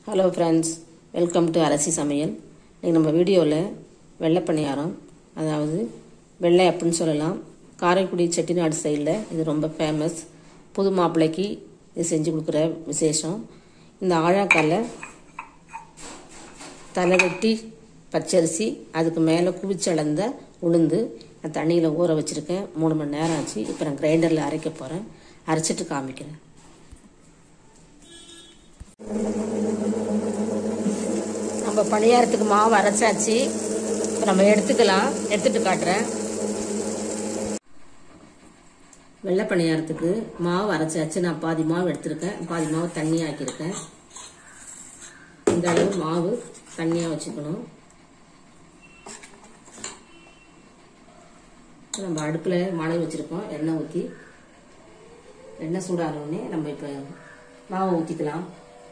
hello friends welcome to Arasi Samayal இன்றைக்கி நம்ம வீடியோவில் வெள்ளை பணியாரம் அதாவது வெள்ளை அப்படின்னு சொல்லலாம் காரைக்குடி செட்டிநாடு சைடில் இது ரொம்ப ஃபேமஸ் புது மாப்பிள்ளைக்கு இது செஞ்சு கொடுக்குற விசேஷம் இந்த ஆழாக்கால தலை வெட்டி பச்சரிசி அதுக்கு மேலே குவிச்சளந்த உளுந்து நான் தண்ணியில் ஊற வச்சுருக்கேன் மூணு மணி நேரம் ஆச்சு இப்போ நான் கிரைண்டரில் அரைக்க போகிறேன் அரைச்சிட்டு காமிக்கிறேன் நம்ம பணியாரத்துக்கு மாவு அரைச்சாச்சு இப்போ நம்ம எடுத்துக்கலாம் எடுத்துட்டு காட்டுறேன் வெள்ளை பணியாரத்துக்கு மாவு அரைச்சாச்சு நான் பாதி மாவு எடுத்திருக்கேன் பாதி மாவு தண்ணி ஆக்கியிருக்கேன் இந்த அளவு மாவு தண்ணியாக வச்சுக்கணும் நம்ம அடுப்பில் மணல் வச்சுருக்கோம் எண்ணெய் ஊற்றி எண்ணெய் சூடானோடனே நம்ம இப்போ மாவை ஊற்றிக்கலாம்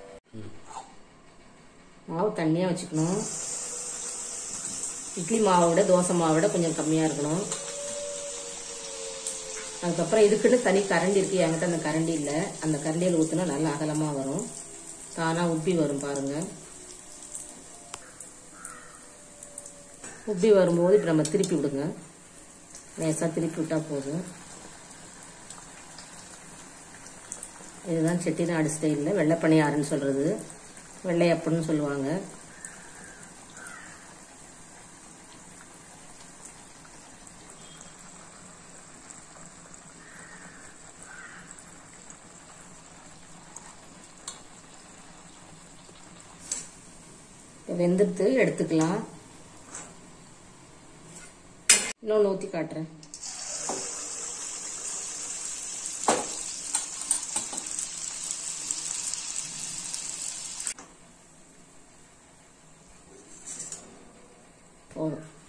மாவு தண்ணியாக வச்சுக்கணும் இட்லி மாவை விட தோசை மாவை விட கொஞ்சம் கம்மியாக இருக்கணும் அதுக்கப்புறம் இதுக்குன்னு தனி கரண்டி இருக்கு என்கிட்ட அந்த கரண்டி இல்லை அந்த கரண்டியில் ஊற்றினா நல்லா அகலமாக வரும் தானாக உப்பி வரும் பாருங்க உப்பி வரும்போது இப்போ நம்ம திருப்பி விடுங்க லேசாக திருப்பி விட்டால் போதும் இதுதான் செட்டிநாடு ஸ்டைலில் வெள்ளை பணியாருன்னு சொல்கிறது வெள்ளையப்பன்னு சொல்லுவாங்க வெந்துட்டு எடுத்துக்கலாம் இன்னொன்று ஊற்றி காட்டுறேன் போதும்